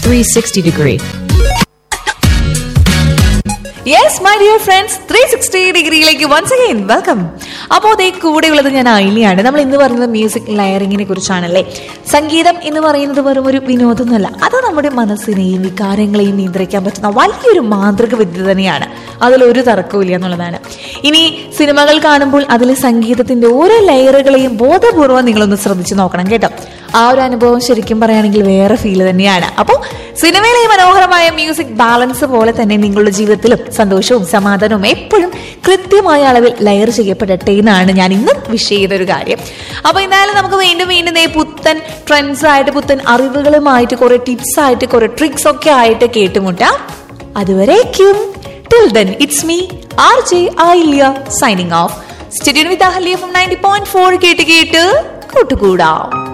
360 degree. Yes my dear friends three sixty ഡിഗ്രിയിലേക്ക് once again welcome അപ്പോൾ അതേ കൂടെയുള്ളത് ഞാൻ ഐലിയാണ് നമ്മൾ ഇന്ന് പറയുന്നത് മ്യൂസിക് ലയറിങ്ങിനെ കുറിച്ചാണല്ലേ സംഗീതം എന്ന് പറയുന്നത് വെറും ഒരു വിനോദമൊന്നുമല്ല അത് നമ്മുടെ മനസ്സിനെയും വികാരങ്ങളെയും നിയന്ത്രിക്കാൻ പറ്റുന്ന വലിയൊരു മാന്ത്രിക വിദ്യ തന്നെയാണ് അതിലൊരു തർക്കമില്ല എന്നുള്ളതാണ് ഇനി സിനിമകൾ കാണുമ്പോൾ അതിലെ സംഗീതത്തിന്റെ ഓരോ ലെയറുകളെയും ബോധപൂർവ്വം നിങ്ങളൊന്ന് ശ്രദ്ധിച്ചു നോക്കണം കേട്ടോ ആ ഒരു അനുഭവം ശരിക്കും പറയുകയാണെങ്കിൽ വേറെ ഫീൽ തന്നെയാണ് അപ്പോൾ സിനിമയിലെ ഈ മനോഹരമായ മ്യൂസിക് ബാലൻസ് പോലെ തന്നെ നിങ്ങളുടെ ജീവിതത്തിലും സന്തോഷവും സമാധാനവും എപ്പോഴും കൃത്യമായ അളവിൽ ലെയർ ചെയ്യപ്പെടട്ടെ എന്നാണ് ഞാൻ ഇന്നും വിഷ് ചെയ്തൊരു കാര്യം അപ്പൊ എന്തായാലും നമുക്ക് വീണ്ടും വീണ്ടും ദേ പുത്തൻ ട്രെൻഡ്സ് ആയിട്ട് പുത്തൻ അറിവുകളുമായിട്ട് കുറെ ടിപ്സ് ആയിട്ട് കുറെ ട്രിക്സ് ഒക്കെ ആയിട്ട് കേട്ടുമുട്ടാം അതുവരേക്കും till then it's me R J Ayilya signing off studio with Ahalya from ninety point four കേട്ട് കേട്ട് കൂട്ടുകൂടാം